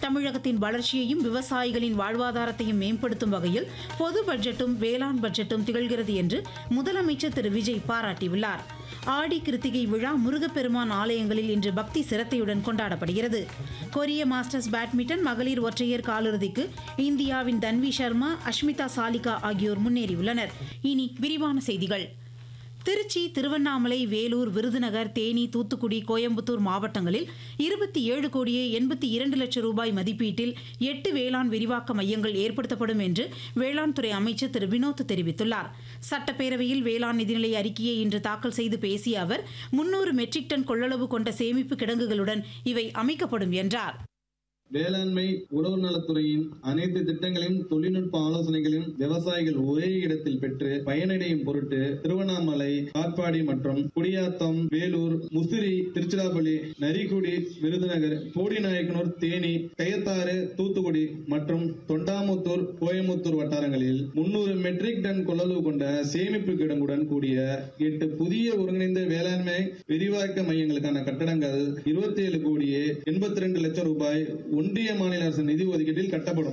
தமிழகத்தின் வளர்ச்சியையும் விவசாயிகளின் வாழ்வாதாரத்தையும் மேம்படுத்தும் வகையில் பொது பட்ஜெட்டும் வேளாண் பட்ஜெட்டும் திகழ்கிறது என்று முதலமைச்சர் திரு விஜய் பாராட்டியுள்ளார் ஆடி கிருத்திகை விழா முருகப்பெருமான் ஆலயங்களில் இன்று பக்தி சிரத்தையுடன் கொண்டாடப்படுகிறது கொரிய மாஸ்டர்ஸ் பேட்மிண்டன் மகளிர் ஒற்றையர் காலிறுதிக்கு இந்தியாவின் தன்வி சர்மா அஷ்மிதா சாலிகா ஆகியோர் முன்னேறியுள்ளனர் இனி விரிவான செய்திகள் திருச்சி திருவண்ணாமலை வேலூர் விருதுநகர் தேனி தூத்துக்குடி கோயம்புத்தூர் மாவட்டங்களில் இருபத்தி ஏழு கோடியே எண்பத்தி இரண்டு லட்சம் ரூபாய் மதிப்பீட்டில் எட்டு வேளாண் விரிவாக்க மையங்கள் ஏற்படுத்தப்படும் என்று வேளாண் துறை அமைச்சர் திரு வினோத் தெரிவித்துள்ளார் சட்டப்பேரவையில் வேளாண் நிதிநிலை அறிக்கையை இன்று தாக்கல் செய்து பேசிய அவர் முன்னூறு மெட்ரிக் டன் கொள்ளளவு கொண்ட சேமிப்பு கிடங்குகளுடன் இவை அமைக்கப்படும் என்றார் வேளாண்மை உழவர் நலத்துறையின் அனைத்து திட்டங்களையும் தொழில்நுட்ப ஆலோசனைகளையும் விவசாயிகள் ஒரே இடத்தில் பெற்று பயனடையும் பொருட்டு திருவண்ணாமலை காட்பாடி மற்றும் குடியாத்தம் வேலூர் முசிறி திருச்சிராப்பள்ளி நரிக்குடி விருதுநகர் போடிநாயக்கனூர் தேனி கயத்தாறு தூத்துக்குடி மற்றும் தொண்டாமுத்தூர் கோயமுத்தூர் வட்டாரங்களில் முன்னூறு மெட்ரிக் டன் கொள்ளளவு கொண்ட சேமிப்பு கிடங்குடன் கூடிய எட்டு புதிய ஒருங்கிணைந்த வேளாண்மை விரிவாக்க மையங்களுக்கான கட்டடங்கள் இருபத்தி ஏழு கோடியே எண்பத்தி ரெண்டு லட்சம் ரூபாய் ஒன்றிய மாநில அரசு நிதி ஒதுக்கீட்டில் கட்டப்படும்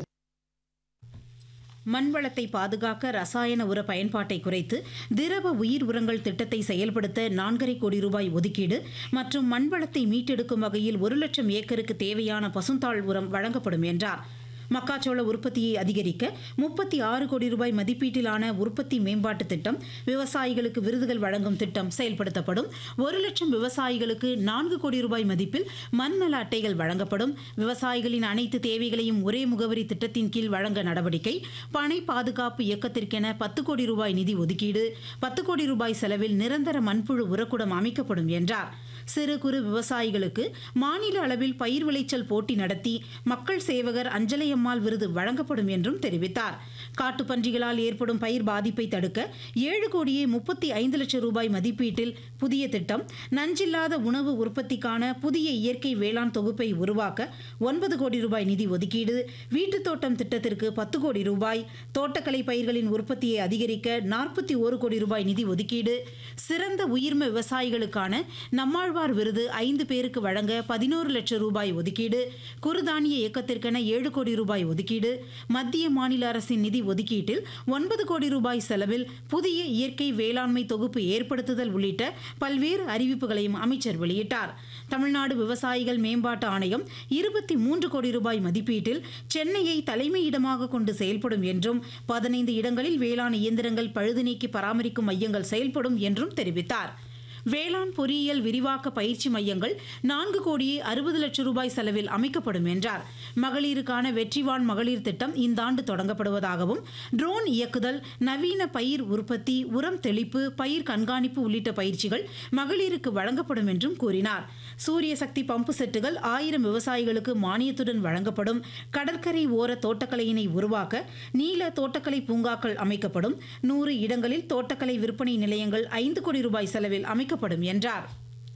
மண்வளத்தை பாதுகாக்க ரசாயன உர பயன்பாட்டை குறைத்து திரவ உயிர் உரங்கள் திட்டத்தை செயல்படுத்த நான்கரை கோடி ரூபாய் ஒதுக்கீடு மற்றும் மண்வளத்தை மீட்டெடுக்கும் வகையில் ஒரு லட்சம் ஏக்கருக்கு தேவையான பசுந்தாள் உரம் வழங்கப்படும் என்றார் மக்காச்சோள உற்பத்தியை அதிகரிக்க முப்பத்தி ஆறு கோடி ரூபாய் மதிப்பீட்டிலான உற்பத்தி மேம்பாட்டு திட்டம் விவசாயிகளுக்கு விருதுகள் வழங்கும் திட்டம் செயல்படுத்தப்படும் ஒரு லட்சம் விவசாயிகளுக்கு நான்கு கோடி ரூபாய் மதிப்பில் மண்நல அட்டைகள் வழங்கப்படும் விவசாயிகளின் அனைத்து தேவைகளையும் ஒரே முகவரி திட்டத்தின் கீழ் வழங்க நடவடிக்கை பனை பாதுகாப்பு இயக்கத்திற்கென பத்து கோடி ரூபாய் நிதி ஒதுக்கீடு பத்து கோடி ரூபாய் செலவில் நிரந்தர மண்புழு உரக்குடம் அமைக்கப்படும் என்றார் சிறு குறு விவசாயிகளுக்கு மாநில அளவில் பயிர் விளைச்சல் போட்டி நடத்தி மக்கள் சேவகர் அஞ்சலையம்மாள் விருது வழங்கப்படும் என்றும் தெரிவித்தார் காட்டுப்பன்றிகளால் ஏற்படும் பயிர் பாதிப்பை தடுக்க ஏழு கோடியே முப்பத்தி ஐந்து லட்சம் ரூபாய் மதிப்பீட்டில் புதிய திட்டம் நஞ்சில்லாத உணவு உற்பத்திக்கான புதிய இயற்கை வேளாண் தொகுப்பை உருவாக்க ஒன்பது கோடி ரூபாய் நிதி ஒதுக்கீடு வீட்டுத் தோட்டம் திட்டத்திற்கு பத்து கோடி ரூபாய் தோட்டக்கலை பயிர்களின் உற்பத்தியை அதிகரிக்க நாற்பத்தி ஒரு கோடி ரூபாய் நிதி ஒதுக்கீடு சிறந்த உயிர்ம விவசாயிகளுக்கான நம்மாழ்வார் விருது ஐந்து பேருக்கு வழங்க பதினோரு லட்சம் ரூபாய் ஒதுக்கீடு குறுதானிய இயக்கத்திற்கென ஏழு கோடி ரூபாய் ஒதுக்கீடு மத்திய மாநில அரசின் நிதி ஒதுக்கீட்டில் ஒன்பது கோடி ரூபாய் செலவில் புதிய இயற்கை வேளாண்மை தொகுப்பு ஏற்படுத்துதல் உள்ளிட்ட பல்வேறு அறிவிப்புகளையும் அமைச்சர் வெளியிட்டார் தமிழ்நாடு விவசாயிகள் மேம்பாட்டு ஆணையம் இருபத்தி மூன்று கோடி ரூபாய் மதிப்பீட்டில் சென்னையை தலைமையிடமாக கொண்டு செயல்படும் என்றும் பதினைந்து இடங்களில் வேளாண் இயந்திரங்கள் பழுது நீக்கி பராமரிக்கும் மையங்கள் செயல்படும் என்றும் தெரிவித்தார் வேளாண் பொறியியல் விரிவாக்க பயிற்சி மையங்கள் நான்கு கோடியே அறுபது லட்சம் ரூபாய் செலவில் அமைக்கப்படும் என்றார் மகளிருக்கான வெற்றிவான் மகளிர் திட்டம் இந்த ஆண்டு தொடங்கப்படுவதாகவும் ட்ரோன் இயக்குதல் நவீன பயிர் உற்பத்தி உரம் தெளிப்பு பயிர் கண்காணிப்பு உள்ளிட்ட பயிற்சிகள் மகளிருக்கு வழங்கப்படும் என்றும் கூறினார் சூரிய சக்தி பம்பு செட்டுகள் ஆயிரம் விவசாயிகளுக்கு மானியத்துடன் வழங்கப்படும் கடற்கரை ஓர தோட்டக்கலையினை உருவாக்க நீல தோட்டக்கலை பூங்காக்கள் அமைக்கப்படும் நூறு இடங்களில் தோட்டக்கலை விற்பனை நிலையங்கள் ஐந்து கோடி ரூபாய் செலவில் அமைக்கப்படும் என்றார்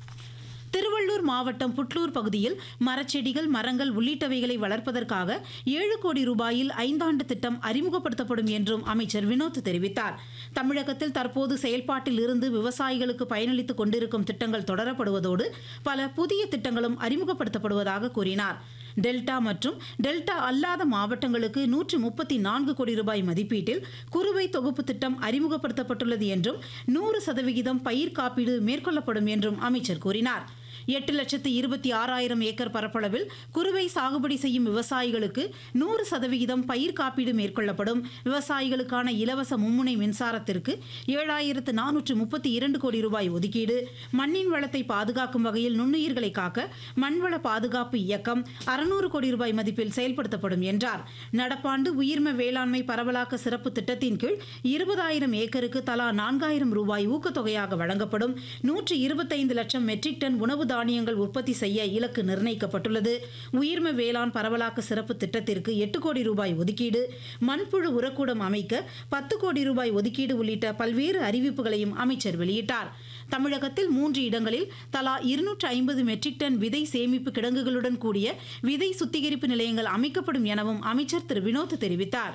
திருவள்ளூர் மாவட்டம் புட்லூர் பகுதியில் மரச்செடிகள் மரங்கள் உள்ளிட்டவைகளை வளர்ப்பதற்காக ஏழு கோடி ரூபாயில் ஐந்தாண்டு திட்டம் அறிமுகப்படுத்தப்படும் என்றும் அமைச்சர் வினோத் தெரிவித்தார் தமிழகத்தில் தற்போது செயல்பாட்டில் இருந்து விவசாயிகளுக்கு பயனளித்துக் கொண்டிருக்கும் திட்டங்கள் தொடரப்படுவதோடு பல புதிய திட்டங்களும் அறிமுகப்படுத்தப்படுவதாக கூறினார் டெல்டா மற்றும் டெல்டா அல்லாத மாவட்டங்களுக்கு நூற்று முப்பத்தி நான்கு கோடி ரூபாய் மதிப்பீட்டில் குறுவை தொகுப்பு திட்டம் அறிமுகப்படுத்தப்பட்டுள்ளது என்றும் நூறு சதவிகிதம் பயிர் காப்பீடு மேற்கொள்ளப்படும் என்றும் அமைச்சர் கூறினார் எட்டு லட்சத்து இருபத்தி ஆறாயிரம் ஏக்கர் பரப்பளவில் குறுவை சாகுபடி செய்யும் விவசாயிகளுக்கு நூறு சதவிகிதம் பயிர் காப்பீடு மேற்கொள்ளப்படும் விவசாயிகளுக்கான இலவச மும்முனை மின்சாரத்திற்கு ஏழாயிரத்து நானூற்று முப்பத்தி இரண்டு கோடி ரூபாய் ஒதுக்கீடு மண்ணின் வளத்தை பாதுகாக்கும் வகையில் நுண்ணுயிர்களை காக்க மண்வள பாதுகாப்பு இயக்கம் அறுநூறு கோடி ரூபாய் மதிப்பில் செயல்படுத்தப்படும் என்றார் நடப்பாண்டு உயிர்ம வேளாண்மை பரவலாக்க சிறப்பு திட்டத்தின் கீழ் இருபதாயிரம் ஏக்கருக்கு தலா நான்காயிரம் ரூபாய் ஊக்கத்தொகையாக வழங்கப்படும் நூற்று இருபத்தைந்து லட்சம் மெட்ரிக் டன் உணவு தானியங்கள் உற்பத்தி செய்ய இலக்கு நிர்ணயிக்கப்பட்டுள்ளது உயிர்ம வேளாண் பரவலாக்க சிறப்பு திட்டத்திற்கு எட்டு கோடி ரூபாய் ஒதுக்கீடு மண்புழு உரக்கூடம் அமைக்க பத்து கோடி ரூபாய் ஒதுக்கீடு உள்ளிட்ட பல்வேறு அறிவிப்புகளையும் அமைச்சர் வெளியிட்டார் தமிழகத்தில் மூன்று இடங்களில் தலா இருநூற்று ஐம்பது மெட்ரிக் டன் விதை சேமிப்பு கிடங்குகளுடன் கூடிய விதை சுத்திகரிப்பு நிலையங்கள் அமைக்கப்படும் எனவும் அமைச்சர் திரு வினோத் தெரிவித்தார்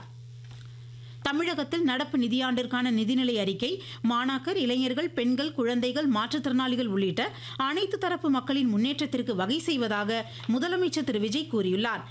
தமிழகத்தில் நடப்பு நிதியாண்டிற்கான நிதிநிலை அறிக்கை மாணாக்கர் இளைஞர்கள் பெண்கள் குழந்தைகள் மாற்றுத்திறனாளிகள் உள்ளிட்ட அனைத்து தரப்பு மக்களின் முன்னேற்றத்திற்கு வகை செய்வதாக முதலமைச்சர் திரு விஜய் கூறியுள்ளார்